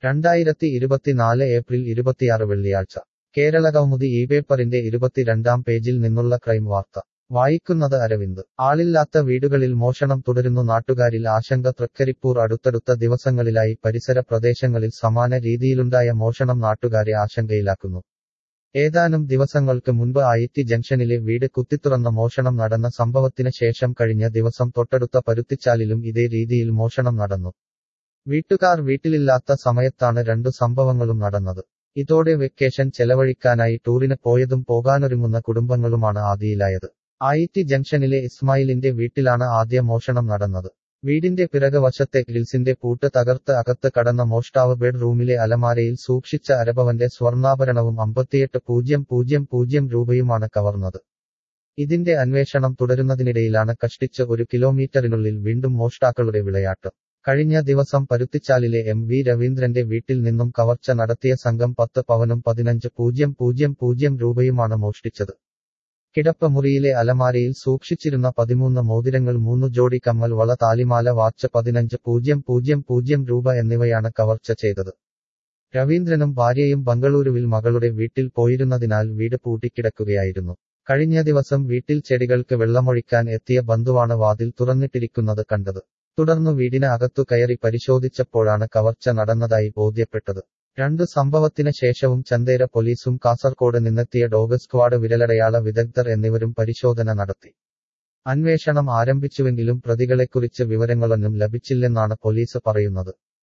രണ്ടായിരത്തി ഇരുപത്തിനാല് ഏപ്രിൽ ഇരുപത്തിയാറ് വെള്ളിയാഴ്ച കേരള കൗമുദി ഈ പേപ്പറിന്റെ ഇരുപത്തിരണ്ടാം പേജിൽ നിന്നുള്ള ക്രൈം വാർത്ത വായിക്കുന്നത് അരവിന്ദ് ആളില്ലാത്ത വീടുകളിൽ മോഷണം തുടരുന്നു നാട്ടുകാരിൽ ആശങ്ക തൃക്കരിപ്പൂർ അടുത്തടുത്ത ദിവസങ്ങളിലായി പരിസര പ്രദേശങ്ങളിൽ സമാന രീതിയിലുണ്ടായ മോഷണം നാട്ടുകാരെ ആശങ്കയിലാക്കുന്നു ഏതാനും ദിവസങ്ങൾക്ക് മുൻപ് ഐറ്റി ജംഗ്ഷനിലെ വീട് കുത്തിത്തുറന്ന മോഷണം നടന്ന സംഭവത്തിന് ശേഷം കഴിഞ്ഞ ദിവസം തൊട്ടടുത്ത പരുത്തിച്ചാലിലും ഇതേ രീതിയിൽ മോഷണം നടന്നു വീട്ടുകാർ വീട്ടിലില്ലാത്ത സമയത്താണ് രണ്ടു സംഭവങ്ങളും നടന്നത് ഇതോടെ വെക്കേഷൻ ചെലവഴിക്കാനായി ടൂറിന് പോയതും പോകാനൊരുങ്ങുന്ന കുടുംബങ്ങളുമാണ് ആദിയിലായത് ഐറ്റി ജംഗ്ഷനിലെ ഇസ്മായിലിന്റെ വീട്ടിലാണ് ആദ്യ മോഷണം നടന്നത് വീടിന്റെ പിറക് വശത്തെ ഗ്രിൽസിന്റെ പൂട്ട് തകർത്ത് അകത്ത് കടന്ന മോഷ്ടാവ് ബെഡ് റൂമിലെ അലമാരയിൽ സൂക്ഷിച്ച അരഭവന്റെ സ്വർണ്ണാഭരണവും അമ്പത്തിയെട്ട് പൂജ്യം പൂജ്യം പൂജ്യം രൂപയുമാണ് കവർന്നത് ഇതിന്റെ അന്വേഷണം തുടരുന്നതിനിടയിലാണ് കഷ്ടിച്ച് ഒരു കിലോമീറ്ററിനുള്ളിൽ വീണ്ടും മോഷ്ടാക്കളുടെ വിളയാട്ട് കഴിഞ്ഞ ദിവസം പരുത്തിച്ചാലിലെ എം വി രവീന്ദ്രന്റെ വീട്ടിൽ നിന്നും കവർച്ച നടത്തിയ സംഘം പത്ത് പവനും പതിനഞ്ച് പൂജ്യം പൂജ്യം പൂജ്യം രൂപയുമാണ് മോഷ്ടിച്ചത് കിടപ്പമുറിയിലെ അലമാരയിൽ സൂക്ഷിച്ചിരുന്ന പതിമൂന്ന് മോതിരങ്ങൾ മൂന്ന് ജോഡി കമ്മൽ വള താലിമാല വാച്ച് പതിനഞ്ച് പൂജ്യം പൂജ്യം പൂജ്യം രൂപ എന്നിവയാണ് കവർച്ച ചെയ്തത് രവീന്ദ്രനും ഭാര്യയും ബംഗളൂരുവിൽ മകളുടെ വീട്ടിൽ പോയിരുന്നതിനാൽ വീട് പൂട്ടിക്കിടക്കുകയായിരുന്നു കഴിഞ്ഞ ദിവസം വീട്ടിൽ ചെടികൾക്ക് വെള്ളമൊഴിക്കാൻ എത്തിയ ബന്ധുവാണ് വാതിൽ തുറന്നിട്ടിരിക്കുന്നത് കണ്ടത് തുടർന്നു വീടിന് അകത്തു കയറി പരിശോധിച്ചപ്പോഴാണ് കവർച്ച നടന്നതായി ബോധ്യപ്പെട്ടത് രണ്ടു സംഭവത്തിന് ശേഷവും ചന്തേര പോലീസും കാസർകോട് നിന്നെത്തിയ ഡോഗ് സ്ക്വാഡ് വിരലടയാള വിദഗ്ധർ എന്നിവരും പരിശോധന നടത്തി അന്വേഷണം ആരംഭിച്ചുവെങ്കിലും പ്രതികളെക്കുറിച്ച് വിവരങ്ങളൊന്നും ലഭിച്ചില്ലെന്നാണ് പോലീസ് പറയുന്നത്